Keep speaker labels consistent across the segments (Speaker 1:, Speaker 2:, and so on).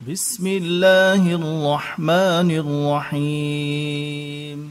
Speaker 1: بسم الله الرحمن الرحيم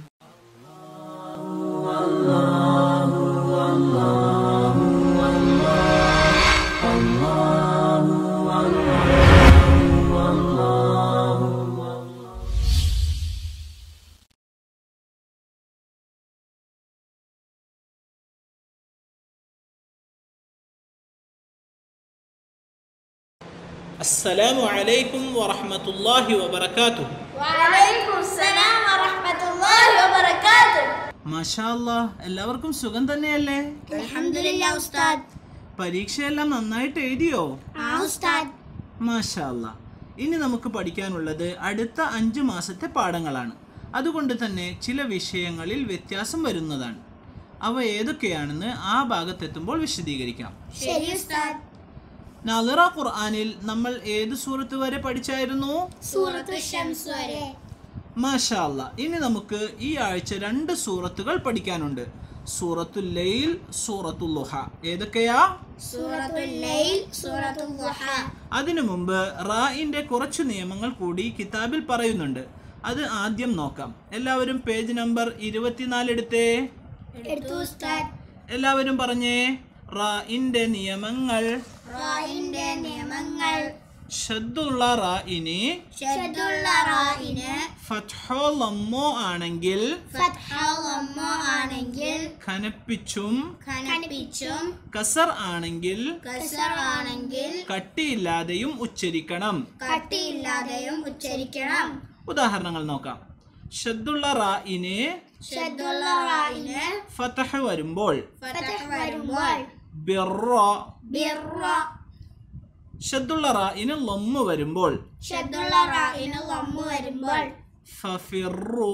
Speaker 2: السلام عليكم ورحمة الله وبركاته
Speaker 3: وعليكم السلام ورحمة الله وبركاته
Speaker 2: മാഷാല്ലാ എല്ലാവർക്കും സുഖം തന്നെയല്ലേ
Speaker 3: الحمد لله أستاذ
Speaker 2: പരീക്ഷയെല്ലാം നന്നായിട്ട് എഴുതിയോ
Speaker 3: آه أستاذ
Speaker 2: മാഷാല്ലാ ഇനി നമുക്ക് പഠിക്കാനുള്ളത് അടുത്ത അഞ്ച് മാസത്തെ പാഠങ്ങളാണ് അതുകൊണ്ട് തന്നെ ചില വിഷയങ്ങളിൽ വ്യത്യാസം വരുന്നതാണ് അവ ഏതൊക്കെയാണെന്ന് ആ ഭാഗത്തെത്തുമ്പോൾ വിശദീകരിക്കാം
Speaker 3: ശരി ഉസ്താദ്
Speaker 2: നളിറ ഖുർആനിൽ നമ്മൾ ഏത് സൂറത്ത് വരെ പഠിച്ചായിരുന്നു
Speaker 3: സൂറത്ത് ഷംസ് വരെ
Speaker 2: മാഷാല്ല ഇനി നമുക്ക് ഈ ആഴ്ച രണ്ട് സൂറത്തുകൾ പഠിക്കാനുണ്ട് സൂറത്തുൽ ലൈൽ സൂറത്തുൽ ലുഹ ഏതൊക്കെയാ
Speaker 3: സൂറത്തുൽ ലൈൽ സൂറത്തുൽ ദുഹ
Speaker 2: അതിനു മുമ്പ് റായിന്റെ കുറച്ചു നിയമങ്ങൾ കൂടി കിതാബിൽ പറയുന്നുണ്ട് അത് ആദ്യം നോക്കാം എല്ലാവരും പേജ് നമ്പർ ഇരുപത്തിനാല് എടുത്തേ
Speaker 3: എടുത്തു ഉസ്താദ്
Speaker 2: എല്ലാവരും പറഞ്ഞേ റായിന്റെ നിയമങ്ങൾ
Speaker 3: റായിന്റെ നിയമങ്ങൾ
Speaker 2: ഷദ്ദുള്ള റായിന്
Speaker 3: ഷദ്ദുള്ള റായിന്
Speaker 2: ഫത്ഹോ ലമ്മോ ആണെങ്കിൽ
Speaker 3: ഫത്ഹ ലമ്മോ ആണെങ്കിൽ
Speaker 2: ഖനപ്പിച്ചും
Speaker 3: ഖനപ്പിച്ചും
Speaker 2: കസർ ആണെങ്കിൽ
Speaker 3: കസർ ആണെങ്കിൽ
Speaker 2: കട്ടിയില്ലാതെയും ഉച്ചരിക്കണം
Speaker 3: കട്ടിയില്ലാതെയും ഉച്ചരിക്കണം
Speaker 2: ഉദാഹരണങ്ങൾ നോക്കാം ഷദ്ദുള്ള റായിന്
Speaker 3: ഷദ്ദുള്ള റായിന്
Speaker 2: ഫതഹ് വരുമ്പോൾ
Speaker 3: ഫത്ഹ വരുമ്പോൾ
Speaker 2: ബിറ
Speaker 3: ബിർറ
Speaker 2: ഷദ്ദുള്ള റായിന് ലമ്മ് വരുമ്പോൾ
Speaker 3: ഷദ്ദുള്ള റായിന് ലമ്മു വരുമ്പോൾ
Speaker 2: ഫഫിറു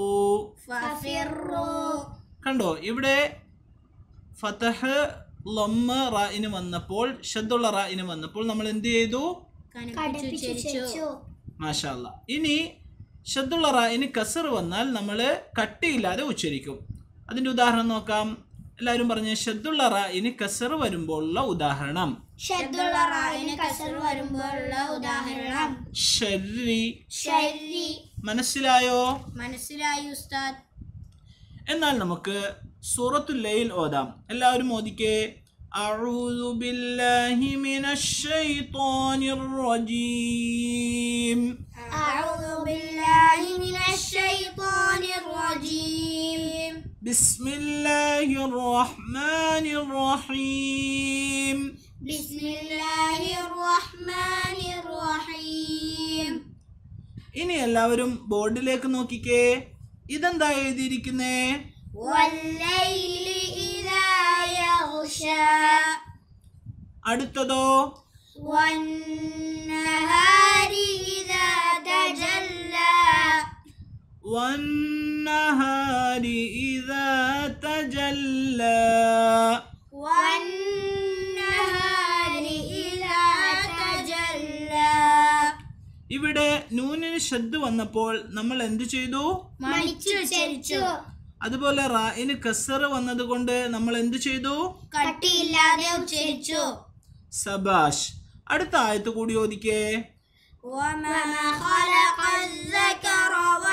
Speaker 3: ഫഫിറു
Speaker 2: കണ്ടോ ഇവിടെ ഫതഹ് ലമ്മ് റായിന് വന്നപ്പോൾ ഷദ്ദുള്ള റായിന് വന്നപ്പോൾ നമ്മൾ എന്ത് ചെയ്തു
Speaker 3: കടുപ്പിച്ചു
Speaker 2: മാഷാല്ല ഇനി ഷദ്ദുള്ള റായിന് കസർ വന്നാൽ നമ്മൾ കട്ടിയില്ലാതെ ഉച്ചരിക്കും അതിൻ്റെ ഉദാഹരണം നോക്കാം എല്ലാവരും പറഞ്ഞ ഷദ്ദുള്ള റായിന് കസർ വരുമ്പോഴുള്ള ഉദാഹരണം
Speaker 3: ഷദ്ദുള്ള റായിന് കസർ വരുമ്പോഴുള്ള ഉദാഹരണം
Speaker 2: ഷരി
Speaker 3: ഷരി
Speaker 2: മനസ്സിലായോ
Speaker 3: മനസ്സിലായി ഉസ്താദ്
Speaker 2: എന്നാൽ നമുക്ക് സൂറത്തുൽ ലൈൽ ഓതാം എല്ലാവരും ഓദിക്കേ أعوذ بالله من الشيطان الرجيم
Speaker 3: أعوذ بالله من الشيطان الرجيم
Speaker 2: بسم الله الرحمن الرحيم
Speaker 3: بسم الله الرحمن الرحيم
Speaker 2: ഇനി എല്ലാവരും ബോർഡിലേക്ക് നോക്കിക്കേ ഇതെന്താ എഴുതിയിരിക്കുന്നേ
Speaker 3: والليل إذا يغشى
Speaker 2: അടുത്തതോ
Speaker 3: والنهار إذا تجلى
Speaker 2: والنهار إذا تجلى
Speaker 3: والنهار إذا تجلى
Speaker 2: ഇവിടെ നൂനിന് ശബ്ദ് വന്നപ്പോൾ നമ്മൾ എന്ത് ചെയ്തു
Speaker 3: മണിച്ചു ചരിച്ചു
Speaker 2: അതുപോലെ റായിന് കസർ വന്നതുകൊണ്ട് നമ്മൾ എന്ത് ചെയ്തു
Speaker 3: കട്ടിയില്ലാതെ ഉച്ചരിച്ചു
Speaker 2: സബാഷ് അടുത്ത ആയത്ത് കൂടി ഓദിക്കേ
Speaker 3: وما خلق الذكر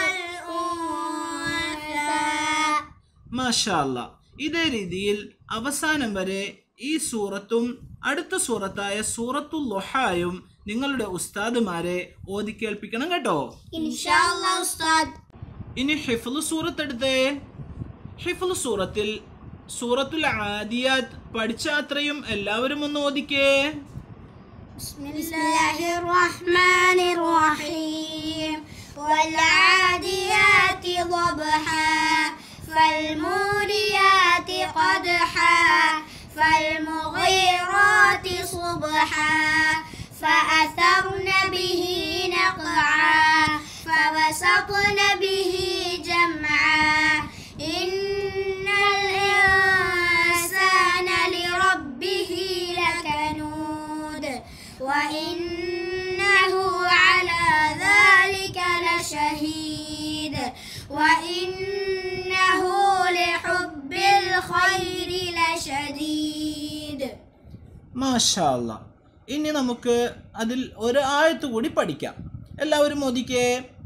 Speaker 3: والأنثى
Speaker 2: മാഷാല്ല ഇതേ രീതിയിൽ അവസാനം വരെ ഈ സൂറത്തും അടുത്ത സൂറത്തായ സൂറത്തുൽ ലൊഹായും നിങ്ങളുടെ ഉസ്താദുമാരെ ഓതി കേൾപ്പിക്കണം കേട്ടോ
Speaker 3: إن شاء الله أستاذ
Speaker 2: ഇനി ഹിഫ്ലു സൂറത്ത് എടുത്തേ ഹിഫ്ലു സൂറത്തിൽ സൂറത്തുൽ ആദിയാത്ത് പഠിച്ച അത്രയും എല്ലാവരും ഒന്ന് ഓദിക്കേ
Speaker 3: بسم الله الرحمن الرحيم والعاديات ضبحا فالموريات قدحا فالمغيرات صبحا فأثرن به نقعا فوسطن به جمعا إن الإنسان لربه لكنود وإنه على ذلك لشهيد وإنه لحب الخير لشديد
Speaker 2: മാഷാല്ല ഇനി നമുക്ക് അതിൽ ഒരു ആയത്ത് കൂടി പഠിക്കാം എല്ലാവരും മോദിക്കേ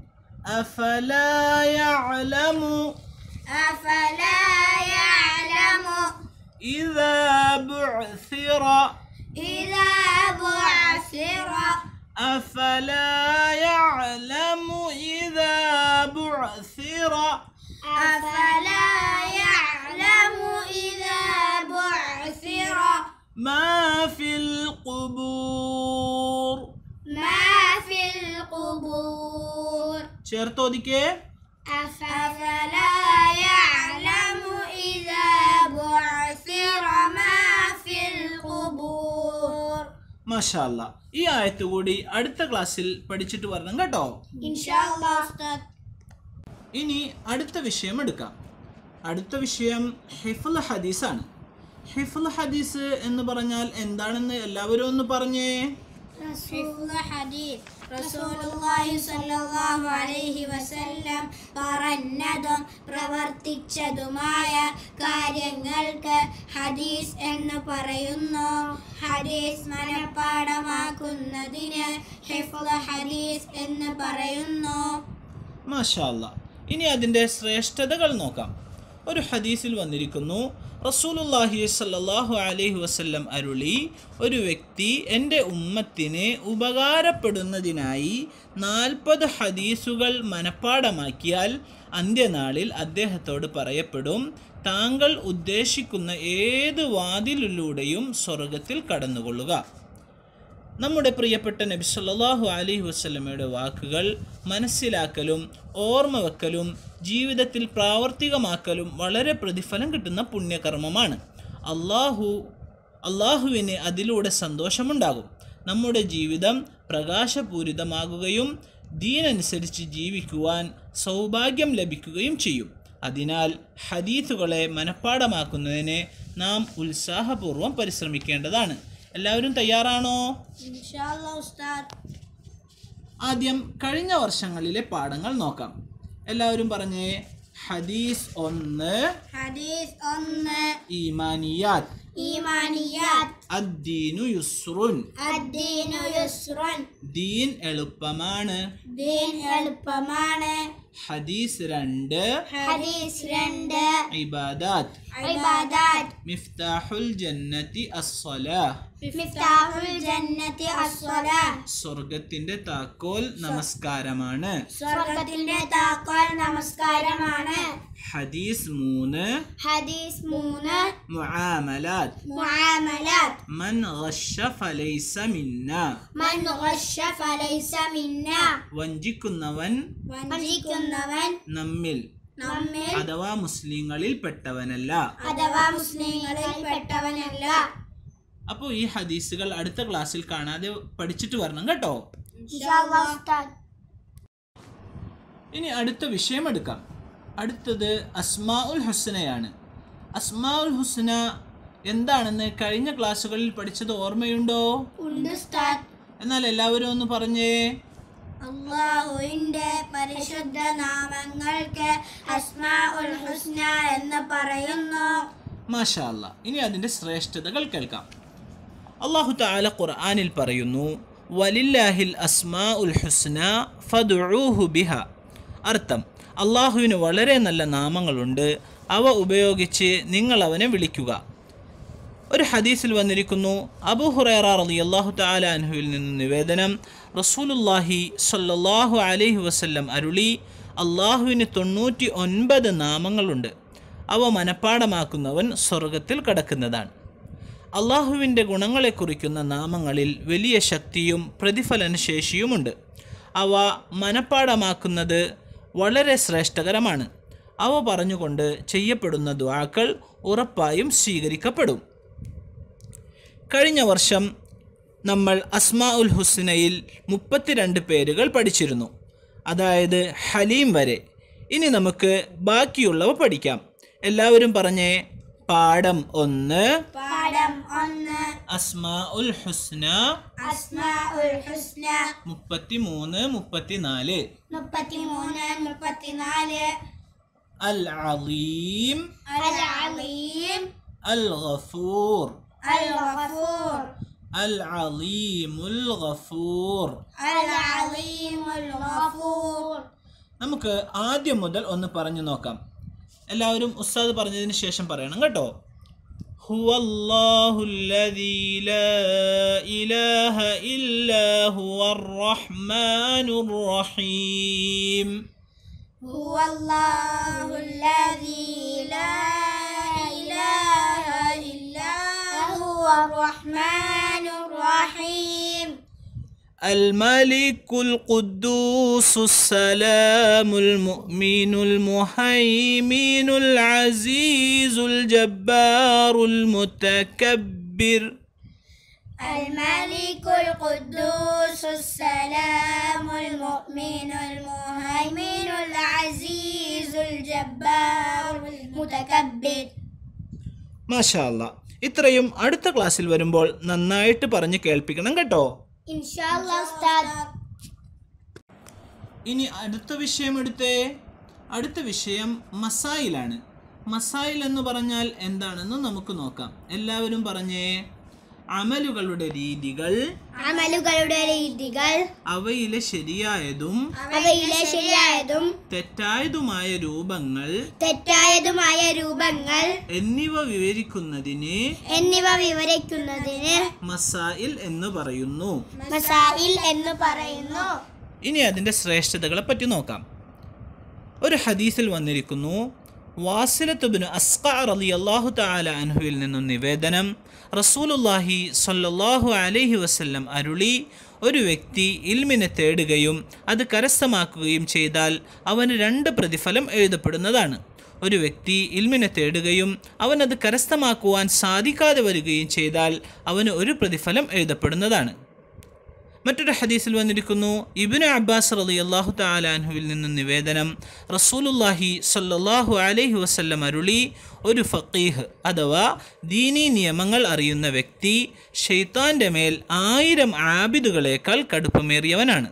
Speaker 2: അഫലയഅലമു
Speaker 3: أفلا يعلم
Speaker 2: إذا بعثر
Speaker 3: إذا بعثر
Speaker 2: أفلا يعلم إذا بعثر
Speaker 3: أفلا يعلم إذا بعثر
Speaker 2: ما في القبور
Speaker 3: ما في القبور
Speaker 2: ചേർത്തോദിക്കേ
Speaker 3: أفلا يعلم إذا بعثر ما في القبور
Speaker 2: മഷാല്ല ഈ ആയത്ത് കൂടി അടുത്ത ക്ലാസ്സിൽ പഠിച്ചിട്ട് വരണം കേട്ടോ
Speaker 3: إن شاء الله أستاذ
Speaker 2: ഇനി അടുത്ത വിഷയം എടുക്കാം അടുത്ത വിഷയം ഹിഫുൽ ഹദീസാണ് ഹിഫുൽ ഹദീസ് എന്ന് പറഞ്ഞാൽ എന്താണെന്ന് എല്ലാവരും ഒന്ന് പറഞ്ഞേ
Speaker 3: حفظ حديث رسول الله صلى الله عليه وسلم പറഞ്ഞതും പ്രവർത്തിച്ചതുമായ കാര്യങ്ങൾക്ക് ഹദീസ് എന്ന് പറയുന്നു ഹദീസ് മനഃപ്പാടമാക്കുന്നതിന് ഹിഫ്ള ഹദീസ് എന്ന് പറയുന്നു
Speaker 2: മാഷാല്ല ഇനി അതിൻ്റെ ശ്രേഷ്ഠതകൾ നോക്കാം ഒരു ഹദീസിൽ വന്നിരിക്കുന്നു റസൂലുല്ലാഹി സല്ലല്ലാഹു അലൈഹി വസല്ലം അരുളി ഒരു വ്യക്തി എൻ്റെ ഉമ്മത്തിന് ഉപകാരപ്പെടുന്നതിനായി നാൽപ്പത് ഹദീസുകൾ മനഃപ്പാടമാക്കിയാൽ അന്ത്യനാളിൽ അദ്ദേഹത്തോട് പറയപ്പെടും താങ്കൾ ഉദ്ദേശിക്കുന്ന ഏത് വാതിലിലൂടെയും സ്വർഗത്തിൽ കടന്നുകൊള്ളുക നമ്മുടെ പ്രിയപ്പെട്ട നബി സല്ലല്ലാഹു അലൈഹി വസല്ലമയുടെ വാക്കുകൾ മനസ്സിലാക്കലും ഓർമ്മ വെക്കലും ജീവിതത്തിൽ പ്രാവർത്തികമാക്കലും വളരെ പ്രതിഫലം കിട്ടുന്ന പുണ്യകർമ്മമാണ് അള്ളാഹു അള്ളാഹുവിന് അതിലൂടെ സന്തോഷമുണ്ടാകും നമ്മുടെ ജീവിതം പ്രകാശപൂരിതമാകുകയും ദീനനുസരിച്ച് ജീവിക്കുവാൻ സൗഭാഗ്യം ലഭിക്കുകയും ചെയ്യും അതിനാൽ ഹദീസുകളെ മനഃപ്പാടമാക്കുന്നതിന് നാം ഉത്സാഹപൂർവ്വം പരിശ്രമിക്കേണ്ടതാണ് എല്ലാവരും തയ്യാറാണോ
Speaker 3: إن شاء الله أستاذ
Speaker 2: ആദ്യം കഴിഞ്ഞ വർഷങ്ങളിലെ പാഠങ്ങൾ നോക്കാം എല്ലാവരും പറഞ്ഞേ ഹദീസ് ഒന്ന്
Speaker 3: حديث ഒന്ന്
Speaker 2: ഈമാനിയാത്ത്
Speaker 3: إيمانيات
Speaker 2: അദ്ദീനു യുസ്റുൻ
Speaker 3: الدين يسر
Speaker 2: ദീൻ എളുപ്പമാണ്
Speaker 3: ദീൻ എളുപ്പമാണ്
Speaker 2: ഹദീസ് രണ്ട്
Speaker 3: ഹദീസ് രണ്ട്
Speaker 2: ഇബാദാത്ത്
Speaker 3: ഇബാദാത്ത്
Speaker 2: മിഫ്താഹുൽ ജന്നതി അസ്സലാഹ്
Speaker 3: മിഫ്താഹുൽ ജന്നത്തി അസ്സലാഹ്
Speaker 2: സ്വർഗത്തിന്റെ താക്കോൽ നമസ്കാരമാണ്
Speaker 3: സ്വർഗത്തിന്റെ താക്കോൽ നമസ്കാരമാണ്
Speaker 2: ഹദീസ് മൂന്ന്
Speaker 3: ഹദീസ് മൂന്ന്
Speaker 2: മുആമലാത്ത്
Speaker 3: മുആമലാത്ത്
Speaker 2: മൻ ഗശ്ശ ഫലൈസ മിന്ന
Speaker 3: മൻ ഗശ്ശ ഫലൈസ മിന്ന
Speaker 2: വഞ്ചിക്കുന്നവൻ
Speaker 3: വഞ്ചിക്കുന്നവൻ
Speaker 2: നമ്മിൽ
Speaker 3: നമ്മിൽ
Speaker 2: അഥവാ മുസ്ലിങ്ങളിൽ പെട്ടവനല്ല
Speaker 3: അഥവാ മുസ്ലിങ്ങളിൽ പെട്ടവനല്ല
Speaker 2: അപ്പോൾ ഈ ഹദീസുകൾ അടുത്ത ക്ലാസ്സിൽ കാണാതെ പഠിച്ചിട്ട് വരണം കേട്ടോ
Speaker 3: ഇൻഷാല്ലാഹ് ഉസ്താദ്
Speaker 2: ഇനി അടുത്ത വിഷയം എടുക്കാം അടുത്തത് അസ്മാ ഉൽ ഹുസ്നയാണ് അസ്മാ ഉൽ ഹുസ്ന എന്താണെന്ന് കഴിഞ്ഞ ക്ലാസ്സുകളിൽ പഠിച്ചത് ഓർമ്മയുണ്ടോ
Speaker 3: ഉണ്ട് ഉസ്താദ്
Speaker 2: എന്നാൽ എല്ലാവരും ഒന്ന് പറഞ്ഞേ
Speaker 3: അള്ളാഹുവിന്റെ പരിശുദ്ധ നാമങ്ങൾക്ക് അസ്മാ ഉൽ ഹുസ്ന എന്ന് പറയുന്നു
Speaker 2: മാഷാ അല്ലാ ഇനി അതിൻ്റെ ശ്രേഷ്ഠതകൾ കേൾക്കാം അള്ളാഹു താല ഖുർആനിൽ പറയുന്നു വലില്ലാഹിൽ അസ്മാ ഉൽ ഹുസ്ന ഫദുഊഹു ബിഹ അർത്ഥം അള്ളാഹുവിന് വളരെ നല്ല നാമങ്ങളുണ്ട് അവ ഉപയോഗിച്ച് നിങ്ങൾ അവനെ വിളിക്കുക ഒരു ഹദീസിൽ വന്നിരിക്കുന്നു അബു ഹുറൈറ റളിയല്ലാഹു തആല അൻഹുവിൽ നിന്ന് നിവേദനം റസൂലുള്ളാഹി സ്വല്ലല്ലാഹു അലൈഹി വസല്ലം അരുളി അള്ളാഹുവിന് തൊണ്ണൂറ്റി ഒൻപത് നാമങ്ങളുണ്ട് അവ മനഃപ്പാടമാക്കുന്നവൻ സ്വർഗത്തിൽ കടക്കുന്നതാണ് അള്ളാഹുവിൻ്റെ ഗുണങ്ങളെ കുറിക്കുന്ന നാമങ്ങളിൽ വലിയ ശക്തിയും പ്രതിഫലന ശേഷിയുമുണ്ട് അവ മനഃപ്പാടമാക്കുന്നത് വളരെ ശ്രേഷ്ഠകരമാണ് അവ പറഞ്ഞുകൊണ്ട് ചെയ്യപ്പെടുന്ന ദ്വാക്കൾ ഉറപ്പായും സ്വീകരിക്കപ്പെടും കഴിഞ്ഞ വർഷം നമ്മൾ അസ്മാ ഉൽ ഹുസ്നയിൽ മുപ്പത്തിരണ്ട് പേരുകൾ പഠിച്ചിരുന്നു അതായത് ഹലീം വരെ ഇനി നമുക്ക് ബാക്കിയുള്ളവ പഠിക്കാം എല്ലാവരും പറഞ്ഞേ പാഠം ഒന്ന്
Speaker 3: പാഠം ഒന്ന്
Speaker 2: അസ്മാ ഉൽ ഹുസ്ന
Speaker 3: അസ്മാ ഉൽ ഹുസ്ന
Speaker 2: മുപ്പത്തി മൂന്ന് മുപ്പത്തിനാല്
Speaker 3: മുപ്പത്തിമൂന്ന് മുപ്പത്തിനാല്
Speaker 2: അൽ അലീം
Speaker 3: അൽ അലീം
Speaker 2: അൽ ഗഫൂർ
Speaker 3: അൽ ഗഫൂർ
Speaker 2: അൽ അലീമുൽ ഗഫൂർ
Speaker 3: അൽ അലീമുൽ
Speaker 2: നമുക്ക് ആദ്യം മുതൽ ഒന്ന് പറഞ്ഞു നോക്കാം എല്ലാവരും ഉസ്താദ് പറഞ്ഞതിന് ശേഷം പറയണം കേട്ടോ هو الله الذي لا إله إلا هو الرحمن الرحيم
Speaker 3: هو الله الذي لا إله إلا هو الرحمن الرحيم
Speaker 2: الملك القدوس السلام المؤمن المهيمن العزيز الجبار المتكبر
Speaker 3: الملك القدوس السلام المؤمن المهيمن العزيز الجبار المتكبر
Speaker 2: മാഷാ അല്ലാ ഇത്രയും അടുത്ത ക്ലാസ്സിൽ വരുമ്പോൾ നന്നായിട്ട് പറഞ്ഞ് കേൾപ്പിക്കണം കേട്ടോ
Speaker 3: إن شاء الله أستاذ
Speaker 2: ഇനി അടുത്ത വിഷയം എടുത്തേ അടുത്ത വിഷയം മസായിലാണ് മസായിൽ എന്ന് പറഞ്ഞാൽ എന്താണെന്ന് നമുക്ക് നോക്കാം എല്ലാവരും പറഞ്ഞേ അമലുകളുടെ രീതികൾ
Speaker 3: അമലുകളുടെ രീതികൾ
Speaker 2: അവയിലെ ശരിയായതും
Speaker 3: അവയിലെ ശരിയായതും
Speaker 2: തെറ്റായതുമായ രൂപങ്ങൾ
Speaker 3: തെറ്റായതുമായ രൂപങ്ങൾ
Speaker 2: എന്നിവ വിവരിക്കുന്നതിന്
Speaker 3: എന്നിവ വിവരിക്കുന്നതിന്
Speaker 2: മസായിൽ എന്ന് പറയുന്നു
Speaker 3: മസായിൽ എന്ന് പറയുന്നു
Speaker 2: ഇനി അതിൻ്റെ ശ്രേഷ്ഠതകളെ പറ്റി നോക്കാം ഒരു ഹദീസിൽ വന്നിരിക്കുന്നു വാസിലത്തുബിന് അസ്കാർ അലി അള്ളാഹു താല അൻഹുവിൽ നിന്നും നിവേദനം റസൂലുല്ലാഹി സല്ലല്ലാഹു അലൈഹി വസല്ലം അരുളി ഒരു വ്യക്തി ഇൽമിനെ തേടുകയും അത് കരസ്ഥമാക്കുകയും ചെയ്താൽ അവന് രണ്ട് പ്രതിഫലം എഴുതപ്പെടുന്നതാണ് ഒരു വ്യക്തി ഇൽമിനെ തേടുകയും അവനത് കരസ്ഥമാക്കുവാൻ സാധിക്കാതെ വരികയും ചെയ്താൽ അവന് ഒരു പ്രതിഫലം എഴുതപ്പെടുന്നതാണ് മറ്റൊരു ഹദീസിൽ വന്നിരിക്കുന്നു ഇബിന് അബ്ബാസ് റലി അള്ളാഹു താലാൻഹുവിൽ നിന്ന് നിവേദനം റസൂലുല്ലാഹി സല്ലല്ലാഹു അലൈഹി വസല്ലം അരുളി ഒരു ഫക്കീഹ് അഥവാ ദീനീ നിയമങ്ങൾ അറിയുന്ന വ്യക്തി ഷെയ്ത്താൻ്റെ മേൽ ആയിരം ആബിദുകളേക്കാൾ കടുപ്പമേറിയവനാണ്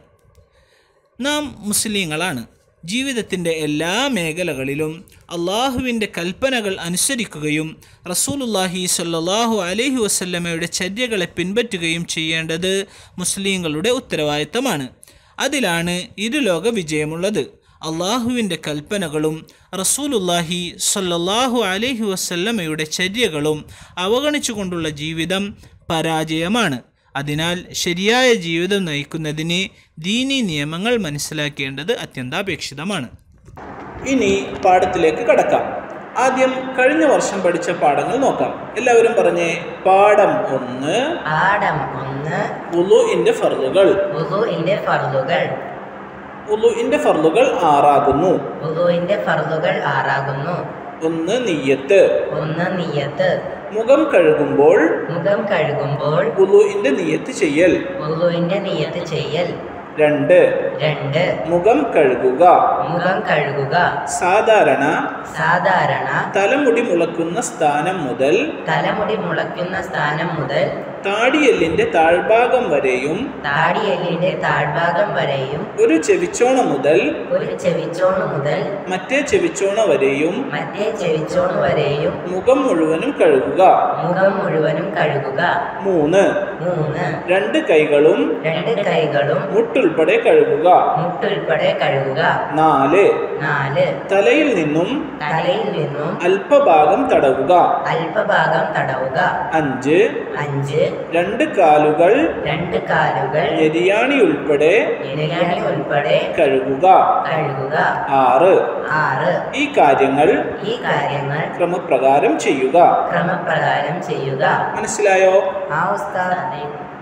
Speaker 2: നാം മുസ്ലിങ്ങളാണ് ജീവിതത്തിൻ്റെ എല്ലാ മേഖലകളിലും അള്ളാഹുവിൻ്റെ കൽപ്പനകൾ അനുസരിക്കുകയും റസൂലുല്ലാഹി സല്ലല്ലാഹു അലൈഹി വസല്ലമയുടെ ചര്യകളെ പിൻപറ്റുകയും ചെയ്യേണ്ടത് മുസ്ലിങ്ങളുടെ ഉത്തരവാദിത്തമാണ് അതിലാണ് ഇരുലോക വിജയമുള്ളത് അള്ളാഹുവിൻ്റെ കൽപ്പനകളും റസൂലുല്ലാഹി സല്ലല്ലാഹു അലൈഹി വസല്ലമയുടെ ചര്യകളും അവഗണിച്ചുകൊണ്ടുള്ള ജീവിതം പരാജയമാണ് അതിനാൽ ശരിയായ ജീവിതം നയിക്കുന്നതിന് ദീനി നിയമങ്ങൾ മനസ്സിലാക്കേണ്ടത് അത്യന്താപേക്ഷിതമാണ് ഇനി പാഠത്തിലേക്ക് കടക്കാം ആദ്യം കഴിഞ്ഞ വർഷം പഠിച്ച പാഠങ്ങൾ നോക്കാം എല്ലാവരും പറഞ്ഞേ പാഠം ഒന്ന്
Speaker 4: പാഠം ഒന്ന്
Speaker 2: ഉലുഇന്റെ ഫർളുകൾ
Speaker 4: ഉദുവിന്റെ ഫർദുകൾ
Speaker 2: ഉലുഇന്റെ ഫർളുകൾ ആറാകുന്നു
Speaker 4: ഉദുവിന്റെ ഫർദുകൾ ആറാകുന്നു
Speaker 2: ഒന്ന് നിയ്യത്ത്
Speaker 4: ഒന്ന് നിയത്ത്
Speaker 2: മുഖം കഴുകുമ്പോൾ
Speaker 4: മുഖം കഴുകുമ്പോൾ
Speaker 2: ഉലുഇന്റെ നിയ്യത്ത് ചെയ്യൽ
Speaker 4: ഉദുവിന്റെ നിയത്ത് ചെയ്യൽ
Speaker 2: രണ്ട്
Speaker 4: രണ്ട്
Speaker 2: മുഖം കഴുകുക
Speaker 4: മുഖം കഴുകുക
Speaker 2: സാധാരണ
Speaker 4: സാധാരണ
Speaker 2: തലമുടി മുളക്കുന്ന സ്ഥാനം മുതൽ
Speaker 4: തലമുടി മുളയ്ക്കുന്ന സ്ഥാനം മുതൽ
Speaker 2: താടിയെല്ലിന്റെ താഴ്ഭാഗം വരെയും
Speaker 4: താടിയെല്ലിന്റെ താഴ്ഭാഗം വരെയും
Speaker 2: ഒരു ചെവിച്ചോണ മുതൽ
Speaker 4: ഒരു ചെവിച്ചോണ് മുതൽ
Speaker 2: മറ്റേ ചെവിച്ചോണ വരെയും
Speaker 4: മറ്റേ ചെവിച്ചോണ് വരെയും
Speaker 2: മുഖം മുഴുവനും കഴുകുക
Speaker 4: മുഖം മുഴുവനും കഴുകുക
Speaker 2: മൂന്ന്
Speaker 4: മൂന്ന്
Speaker 2: രണ്ട് കൈകളും
Speaker 4: രണ്ട് കൈകളും
Speaker 2: മുട്ടുൾപ്പെടെ കഴുകുക
Speaker 4: മുട്ടുൾപ്പെടെ കഴുകുക
Speaker 2: നാല്
Speaker 4: നാല്
Speaker 2: തലയിൽ നിന്നും
Speaker 4: തലയിൽ നിന്നും
Speaker 2: അല്പഭാഗം തടവുക
Speaker 4: അല്പഭാഗം തടവുക
Speaker 2: അഞ്ച്
Speaker 4: അഞ്ച്
Speaker 2: രണ്ട് കാലുകൾ
Speaker 4: രണ്ട് കാലുകൾ
Speaker 2: എരിയാണി ഉൾപ്പെടെ
Speaker 4: ഇരയാണി ഉൾപ്പെടെ
Speaker 2: കഴുകുക
Speaker 4: കഴുകുക
Speaker 2: ആറ്
Speaker 4: ആറ്
Speaker 2: ഈ കാര്യങ്ങൾ
Speaker 4: ഈ കാര്യങ്ങൾ
Speaker 2: ക്രമപ്രകാരം ചെയ്യുക
Speaker 4: ക്രമപ്രകാരം ചെയ്യുക
Speaker 2: മനസ്സിലായോ
Speaker 4: ആ ഉസ്താദ്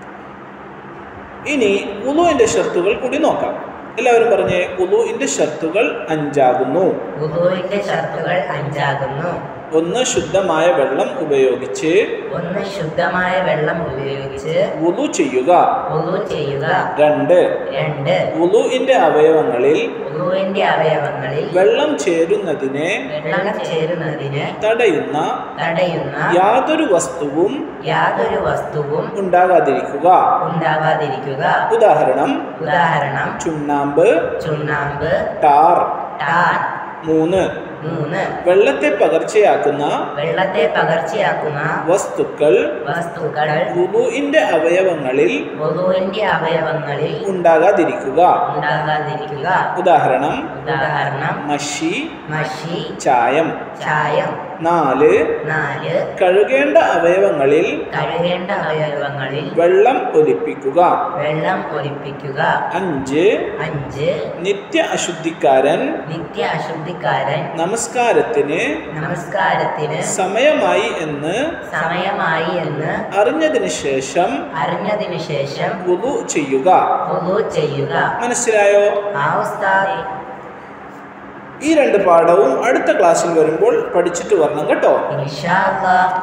Speaker 2: ഇനി ഉളുവിന്റെ ഷർത്തുകൾ കൂടി നോക്കാം എല്ലാവരും പറഞ്ഞേ ഉളുവിന്റെ ഷർത്തുകൾ അഞ്ചാകുന്നു
Speaker 4: ഉദുവിന്റെ ഷർത്തുകൾ അഞ്ചാകുന്നു
Speaker 2: ഒന്ന് ശുദ്ധമായ വെള്ളം ഉപയോഗിച്ച്
Speaker 4: ഒന്ന് ശുദ്ധമായ വെള്ളം ഉപയോഗിച്ച്
Speaker 2: ഉളു ചെയ്യുക
Speaker 4: ഉദു ചെയ്യുക
Speaker 2: രണ്ട്
Speaker 4: രണ്ട്
Speaker 2: ഉളുവിന്റെ അവയവങ്ങളിൽ
Speaker 4: ഉദുവിന്റെ അവയവങ്ങളിൽ
Speaker 2: വെള്ളം ചേരുന്നതിനെ
Speaker 4: വെള്ളം ചേരുന്നതിന്
Speaker 2: തടയുന്ന
Speaker 4: തടയുന്ന
Speaker 2: യാതൊരു വസ്തുവും
Speaker 4: യാതൊരു വസ്തുവും
Speaker 2: ഉണ്ടാകാതിരിക്കുക
Speaker 4: ഉണ്ടാകാതിരിക്കുക
Speaker 2: ഉദാഹരണം
Speaker 4: ഉദാഹരണം
Speaker 2: ചുണ്ണാമ്പ്
Speaker 4: ചുണ്ണാമ്പ്
Speaker 2: ടാർ
Speaker 4: ടാർ
Speaker 2: മൂന്ന്
Speaker 4: മൂന്ന്
Speaker 2: വെള്ളത്തെ പകർച്ചയാക്കുന്ന
Speaker 4: വെള്ളത്തെ പകർച്ചയാക്കുന്ന
Speaker 2: വസ്തുക്കൾ
Speaker 4: വസ്തുക്കൾ
Speaker 2: വുളുവിന്റെ അവയവങ്ങളിൽ
Speaker 4: വധുവിന്റെ അവയവങ്ങളിൽ
Speaker 2: ഉണ്ടാകാതിരിക്കുക
Speaker 4: ഉണ്ടാകാതിരിക്കുക
Speaker 2: ഉദാഹരണം
Speaker 4: ഉദാഹരണം
Speaker 2: മഷി
Speaker 4: മഷി
Speaker 2: ചായം
Speaker 4: ചായം
Speaker 2: നാല്
Speaker 4: നാല്
Speaker 2: കഴുകേണ്ട അവയവങ്ങളിൽ
Speaker 4: കഴുകേണ്ട അവയവങ്ങളിൽ
Speaker 2: വെള്ളം ഒലിപ്പിക്കുക
Speaker 4: വെള്ളം ഒലിപ്പിക്കുക
Speaker 2: അഞ്ച്
Speaker 4: അഞ്ച്
Speaker 2: നിത്യ അശുദ്ധിക്കാരൻ
Speaker 4: നിത്യ അശുദ്ധിക്കാരൻ
Speaker 2: നമസ്കാരത്തിന്
Speaker 4: നമസ്കാരത്തിന്
Speaker 2: സമയമായി എന്ന്
Speaker 4: സമയമായി എന്ന്
Speaker 2: അറിഞ്ഞതിന് ശേഷം
Speaker 4: അറിഞ്ഞതിനു ശേഷം
Speaker 2: വുളു ചെയ്യുക
Speaker 4: വുളു ചെയ്യുക
Speaker 2: മനസ്സിലായോ
Speaker 4: ആ ഉസ്താദ്
Speaker 2: ഈ രണ്ട് പാഠവും അടുത്ത ക്ലാസ്സിൽ വരുമ്പോൾ പഠിച്ചിട്ട് വരണം കേട്ടോ
Speaker 4: ഇൻഷാ അല്ലാഹ്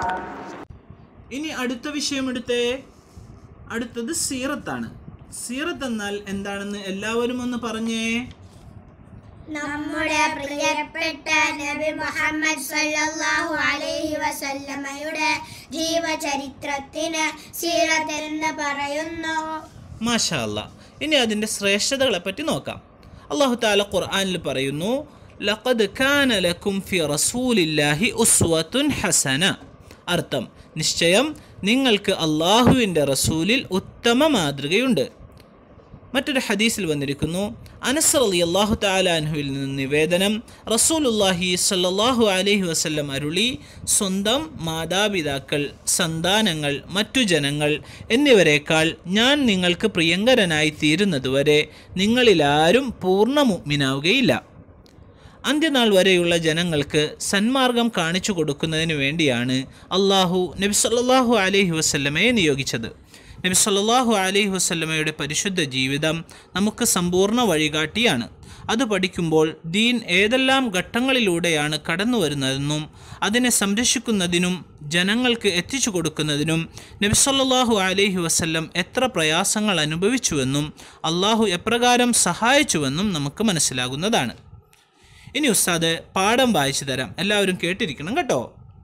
Speaker 2: ഇനി അടുത്ത വിഷയം എടുത്തേ അടുത്തത് സീറത്താണ് സീറത്ത് എന്നാൽ എന്താണെന്ന് എല്ലാവരും ഒന്ന് പറഞ്ഞേ
Speaker 3: നമ്മുടെ പ്രിയപ്പെട്ട നബി മുഹമ്മദ് സല്ലല്ലാഹു അലൈഹി വസല്ലമയുടെ ജീവചരിത്രത്തിന് സീറത്ത് എന്ന് പറയുന്നു
Speaker 2: മാഷാ അല്ലാ ഇനി അതിൻ്റെ ശ്രേഷ്ഠതകളെ പറ്റി നോക്കാം അള്ളാഹു താല ഖുർആനിൽ പറയുന്നു ലഖദ് കാന ലക്കും ഫി റസൂലില്ലാഹി ഉസ്വത്തുൻ ഹസന അർത്ഥം നിശ്ചയം നിങ്ങൾക്ക് അള്ളാഹുവിൻ്റെ റസൂലിൽ ഉത്തമ മാതൃകയുണ്ട് മറ്റൊരു ഹദീസിൽ വന്നിരിക്കുന്നു അനസ് അലി അള്ളാഹു താലാൻഹുവിൽ നിന്ന് നിവേദനം റസൂലുല്ലാഹി സല്ലല്ലാഹു അലൈഹി വസല്ലം അരുളി സ്വന്തം മാതാപിതാക്കൾ സന്താനങ്ങൾ മറ്റു ജനങ്ങൾ എന്നിവരെക്കാൾ ഞാൻ നിങ്ങൾക്ക് പ്രിയങ്കരനായി തീരുന്നതുവരെ നിങ്ങളിലാരും പൂർണ്ണ മുഗ്മിനാവുകയില്ല അന്ത്യനാൾ വരെയുള്ള ജനങ്ങൾക്ക് സന്മാർഗം കാണിച്ചു കൊടുക്കുന്നതിന് വേണ്ടിയാണ് അള്ളാഹു നബി സല്ലല്ലാഹു അലൈഹി വസല്ലമയെ നിയോഗിച്ചത് നബി സല്ലല്ലാഹു അലൈഹി വസല്ലമയുടെ പരിശുദ്ധ ജീവിതം നമുക്ക് സമ്പൂർണ്ണ വഴികാട്ടിയാണ് അത് പഠിക്കുമ്പോൾ ദീൻ ഏതെല്ലാം ഘട്ടങ്ങളിലൂടെയാണ് കടന്നു വരുന്നതെന്നും അതിനെ സംരക്ഷിക്കുന്നതിനും ജനങ്ങൾക്ക് എത്തിച്ചു കൊടുക്കുന്നതിനും നബി സല്ലല്ലാഹു അലൈഹി വസല്ലം എത്ര പ്രയാസങ്ങൾ അനുഭവിച്ചുവെന്നും അള്ളാഹു എപ്രകാരം സഹായിച്ചുവെന്നും നമുക്ക് മനസ്സിലാകുന്നതാണ് ഇനി ഉസ്താദ് പാഠം വായിച്ചു തരാം എല്ലാവരും കേട്ടിരിക്കണം കേട്ടോ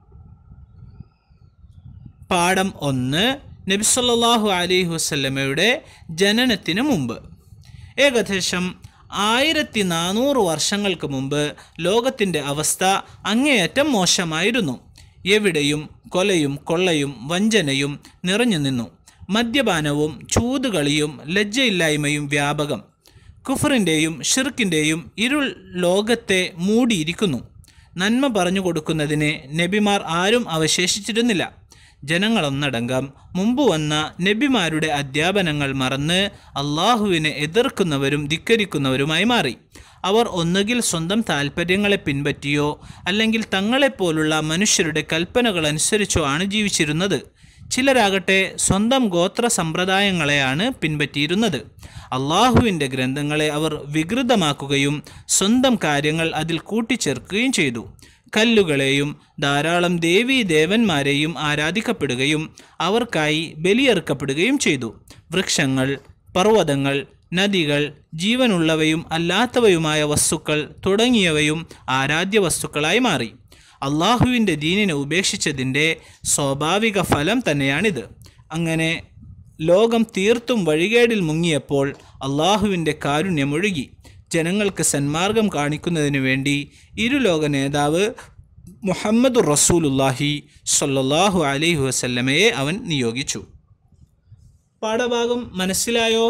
Speaker 2: പാഠം ഒന്ന് നബിസല്ലാഹു അലൈഹി വസ്ല്ലമയുടെ ജനനത്തിന് മുമ്പ് ഏകദേശം ആയിരത്തി നാനൂറ് വർഷങ്ങൾക്ക് മുമ്പ് ലോകത്തിൻ്റെ അവസ്ഥ അങ്ങേയറ്റം മോശമായിരുന്നു എവിടെയും കൊലയും കൊള്ളയും വഞ്ചനയും നിറഞ്ഞു നിന്നു മദ്യപാനവും ചൂതുകളിയും ലജ്ജയില്ലായ്മയും വ്യാപകം കുഫറിൻ്റെയും ഷിർക്കിൻ്റെയും ഇരുൾ ലോകത്തെ മൂടിയിരിക്കുന്നു നന്മ പറഞ്ഞു കൊടുക്കുന്നതിന് നബിമാർ ആരും അവശേഷിച്ചിരുന്നില്ല ജനങ്ങളൊന്നടങ്കം മുമ്പ് വന്ന നബിമാരുടെ അധ്യാപനങ്ങൾ മറന്ന് അള്ളാഹുവിനെ എതിർക്കുന്നവരും ധിക്കരിക്കുന്നവരുമായി മാറി അവർ ഒന്നുകിൽ സ്വന്തം താല്പര്യങ്ങളെ പിൻപറ്റിയോ അല്ലെങ്കിൽ തങ്ങളെപ്പോലുള്ള മനുഷ്യരുടെ കൽപ്പനകൾ അനുസരിച്ചോ ആണ് ജീവിച്ചിരുന്നത് ചിലരാകട്ടെ സ്വന്തം ഗോത്ര സമ്പ്രദായങ്ങളെയാണ് പിൻപറ്റിയിരുന്നത് അള്ളാഹുവിൻ്റെ ഗ്രന്ഥങ്ങളെ അവർ വികൃതമാക്കുകയും സ്വന്തം കാര്യങ്ങൾ അതിൽ കൂട്ടിച്ചേർക്കുകയും ചെയ്തു കല്ലുകളെയും ധാരാളം ദേവീ ദേവന്മാരെയും ആരാധിക്കപ്പെടുകയും അവർക്കായി ബലിയെറുക്കപ്പെടുകയും ചെയ്തു വൃക്ഷങ്ങൾ പർവ്വതങ്ങൾ നദികൾ ജീവനുള്ളവയും അല്ലാത്തവയുമായ വസ്തുക്കൾ തുടങ്ങിയവയും ആരാധ്യ വസ്തുക്കളായി മാറി അള്ളാഹുവിൻ്റെ ദീനിനെ ഉപേക്ഷിച്ചതിൻ്റെ സ്വാഭാവിക ഫലം തന്നെയാണിത് അങ്ങനെ ലോകം തീർത്തും വഴികേടിൽ മുങ്ങിയപ്പോൾ അള്ളാഹുവിൻ്റെ കാരുണ്യമൊഴുകി ജനങ്ങൾക്ക് സന്മാർഗം കാണിക്കുന്നതിനു വേണ്ടി ഇരുലോക നേതാവ് മുഹമ്മദ് റസൂലുല്ലാഹി സല്ലല്ലാഹു അലൈഹി വസല്ലമയെ അവൻ നിയോഗിച്ചു പാഠഭാഗം മനസ്സിലായോ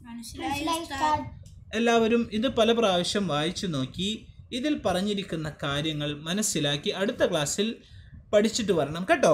Speaker 2: എല്ലാവരും ഇത് പല പ്രാവശ്യം വായിച്ചു നോക്കി ഇതിൽ പറഞ്ഞിരിക്കുന്ന കാര്യങ്ങൾ മനസ്സിലാക്കി അടുത്ത ക്ലാസ്സിൽ പഠിച്ചിട്ട് വരണം കേട്ടോ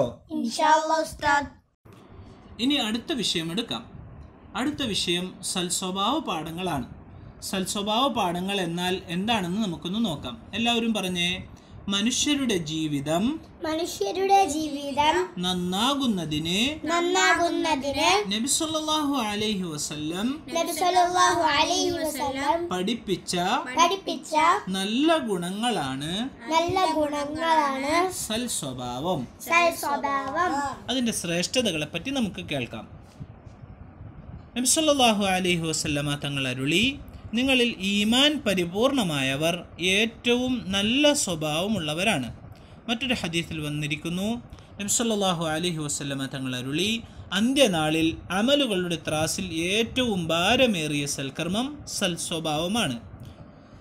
Speaker 2: ഇനി അടുത്ത വിഷയം എടുക്കാം അടുത്ത വിഷയം സൽസ്വഭാവ പാഠങ്ങളാണ് സൽസ്വഭാവ പാഠങ്ങൾ എന്നാൽ എന്താണെന്ന് നമുക്കൊന്ന് നോക്കാം എല്ലാവരും പറഞ്ഞേ മനുഷ്യരുടെ ജീവിതം
Speaker 3: മനുഷ്യരുടെ ജീവിതം
Speaker 2: നന്നാകുന്നതിന്
Speaker 3: നന്നാകുന്നതിന്
Speaker 2: നബി സല്ലല്ലാഹു അലൈഹി വസല്ലം
Speaker 3: നബി സല്ലല്ലാഹു അലൈഹി വസല്ലം
Speaker 2: പഠിപ്പിച്ച
Speaker 3: പഠിപ്പിച്ച
Speaker 2: നല്ല ഗുണങ്ങളാണ്
Speaker 3: നല്ല ഗുണങ്ങളാണ്
Speaker 2: സൽ സ്വഭാവം
Speaker 3: സൽ സ്വഭാവം
Speaker 2: അതിൻ്റെ ശ്രേഷ്ഠതകളെ പറ്റി നമുക്ക് കേൾക്കാം നബി സല്ലല്ലാഹു അലൈഹി വസല്ലമ തങ്ങൾ അരുളി നിങ്ങളിൽ ഈമാൻ പരിപൂർണമായവർ ഏറ്റവും നല്ല സ്വഭാവമുള്ളവരാണ് മറ്റൊരു ഹദീസിൽ വന്നിരിക്കുന്നു നബി സല്ലല്ലാഹു അലൈഹി വസല്ലമ തങ്ങൾ അരുളി അന്ത്യനാളിൽ അമലുകളുടെ ത്രാസിൽ ഏറ്റവും ഭാരമേറിയ സൽക്കർമ്മം സൽ സ്വഭാവമാണ്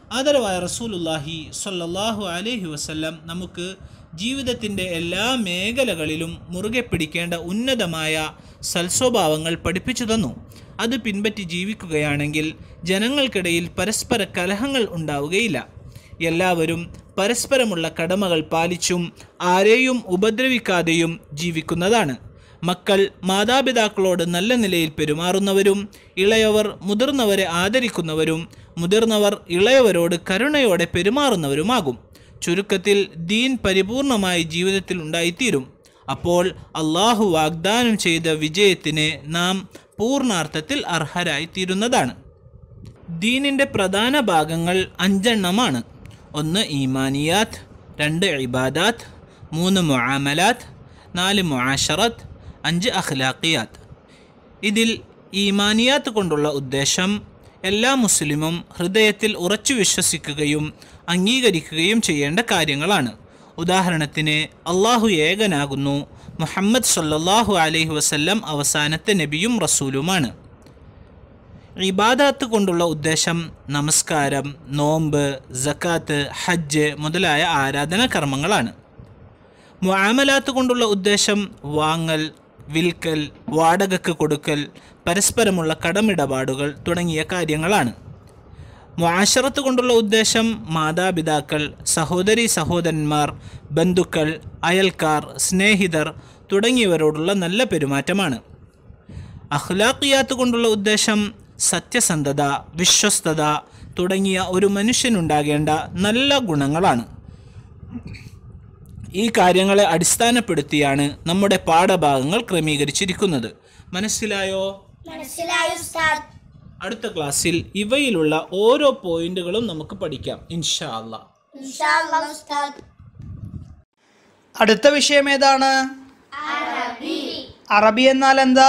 Speaker 2: ആദരവായ റസൂലുല്ലാഹി സ്വല്ലല്ലാഹു അലൈഹി വസല്ലം നമുക്ക് ജീവിതത്തിൻ്റെ എല്ലാ മേഖലകളിലും മുറുകെ പിടിക്കേണ്ട ഉന്നതമായ സൽസ്വഭാവങ്ങൾ പഠിപ്പിച്ചു തന്നു അത് പിൻപറ്റി ജീവിക്കുകയാണെങ്കിൽ ജനങ്ങൾക്കിടയിൽ പരസ്പര കലഹങ്ങൾ ഉണ്ടാവുകയില്ല എല്ലാവരും പരസ്പരമുള്ള കടമകൾ പാലിച്ചും ആരെയും ഉപദ്രവിക്കാതെയും ജീവിക്കുന്നതാണ് മക്കൾ മാതാപിതാക്കളോട് നല്ല നിലയിൽ പെരുമാറുന്നവരും ഇളയവർ മുതിർന്നവരെ ആദരിക്കുന്നവരും മുതിർന്നവർ ഇളയവരോട് കരുണയോടെ പെരുമാറുന്നവരുമാകും ചുരുക്കത്തിൽ ദീൻ പരിപൂർണമായി ജീവിതത്തിൽ ഉണ്ടായിത്തീരും അപ്പോൾ അള്ളാഹു വാഗ്ദാനം ചെയ്ത വിജയത്തിന് നാം പൂർണാർത്ഥത്തിൽ അർഹരായിത്തീരുന്നതാണ് ദീനിൻ്റെ പ്രധാന ഭാഗങ്ങൾ അഞ്ചെണ്ണമാണ് ഒന്ന് ഈമാനിയാത്ത് രണ്ട് ഇബാദാത്ത് മൂന്ന് മുആമലാത്ത് നാല് മുആഷറത്ത് അഞ്ച് അഖ്ലാഖിയാത്ത് ഇതിൽ ഈമാനിയാത്ത് കൊണ്ടുള്ള ഉദ്ദേശം എല്ലാ മുസ്ലിമും ഹൃദയത്തിൽ ഉറച്ചു വിശ്വസിക്കുകയും അംഗീകരിക്കുകയും ചെയ്യേണ്ട കാര്യങ്ങളാണ് ഉദാഹരണത്തിന് അള്ളാഹു ഏകനാകുന്നു മുഹമ്മദ് സല്ലല്ലാഹു അലൈഹി വസല്ലം അവസാനത്തെ നബിയും റസൂലുമാണ് ഇബാദാത്ത് കൊണ്ടുള്ള ഉദ്ദേശം നമസ്കാരം നോമ്പ് സക്കാത്ത് ഹജ്ജ് മുതലായ ആരാധനാ കർമ്മങ്ങളാണ് മുആമലാത്ത് കൊണ്ടുള്ള ഉദ്ദേശം വാങ്ങൽ വിൽക്കൽ വാടകയ്ക്ക് കൊടുക്കൽ പരസ്പരമുള്ള കടമിടപാടുകൾ തുടങ്ങിയ കാര്യങ്ങളാണ് മുആശറത്ത് കൊണ്ടുള്ള ഉദ്ദേശം മാതാപിതാക്കൾ സഹോദരി സഹോദരന്മാർ ബന്ധുക്കൾ അയൽക്കാർ സ്നേഹിതർ തുടങ്ങിയവരോടുള്ള നല്ല പെരുമാറ്റമാണ് അഖ്ലാഖിയാത്ത് കൊണ്ടുള്ള ഉദ്ദേശം സത്യസന്ധത വിശ്വസ്തത തുടങ്ങിയ ഒരു മനുഷ്യനുണ്ടാകേണ്ട നല്ല ഗുണങ്ങളാണ് ഈ കാര്യങ്ങളെ അടിസ്ഥാനപ്പെടുത്തിയാണ് നമ്മുടെ പാഠഭാഗങ്ങൾ ക്രമീകരിച്ചിരിക്കുന്നത് മനസ്സിലായോ
Speaker 3: മനസ്സിലായി ഉസ്താദ്
Speaker 2: അടുത്ത ക്ലാസ്സിൽ ഇവയിലുള്ള ഓരോ പോയിന്റുകളും നമുക്ക് പഠിക്കാം ഇൻഷാ അല്ലാ
Speaker 3: ഇൻഷാ അല്ലാഹ് ഉസ്താദ്
Speaker 5: അടുത്ത വിഷയം ഏതാണ് അറബി എന്നാൽ എന്താ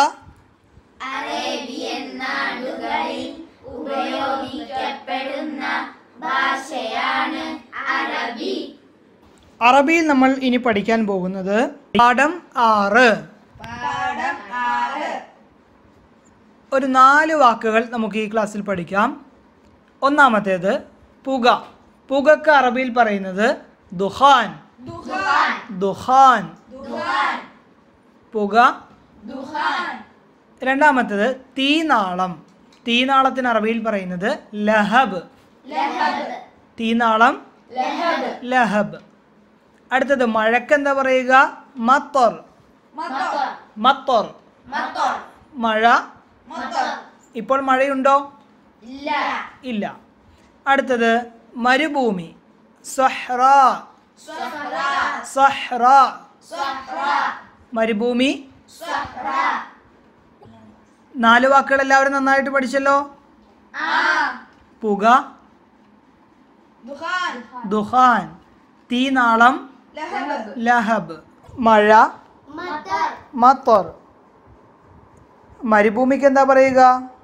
Speaker 5: അറബിയിൽ നമ്മൾ ഇനി പഠിക്കാൻ പോകുന്നത് പാഠം ആറ് ഒരു നാല് വാക്കുകൾ നമുക്ക് ഈ ക്ലാസ്സിൽ പഠിക്കാം ഒന്നാമത്തേത് പുക പുകക്ക് അറബിയിൽ പറയുന്നത് ദുഹാൻ ദുഹാൻ പുക രണ്ടാമത്തേത് തീനാളം തീനാളത്തിന് അറബിയിൽ പറയുന്നത് ലഹബ് തീനാളം ലഹബ് അടുത്തത് മഴക്ക് എന്താ പറയുക മത്തോർ മത്തോർ മഴ ഇപ്പോൾ മഴയുണ്ടോ ഇല്ല അടുത്തത് മരുഭൂമി സഹ്റ സഹ്റ മരുഭൂമി നാല് വാക്കുകൾ എല്ലാവരും നന്നായിട്ട് പഠിച്ചല്ലോ പുക ദുഹാൻ തീനാളം ലഹബ് മഴ മത്തോർ മരുഭൂമിക്ക് എന്താ പറയുക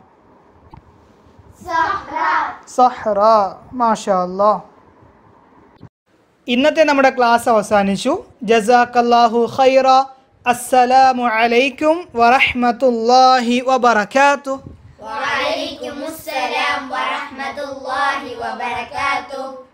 Speaker 5: സഹ്റ മാഷാ അല്ലാ ഇന്നത്തെ നമ്മുടെ ക്ലാസ് അവസാനിച്ചു ജസാക്കല്ലാഹു ഖൈറ അസ്സലാമു അലൈക്കും വറഹ്മത്തുള്ളാഹി വബറകാതുഹു
Speaker 3: വഅലൈക്കുമുസ്സലാം വറഹ്മത്തുള്ളാഹി വബറകാതുഹു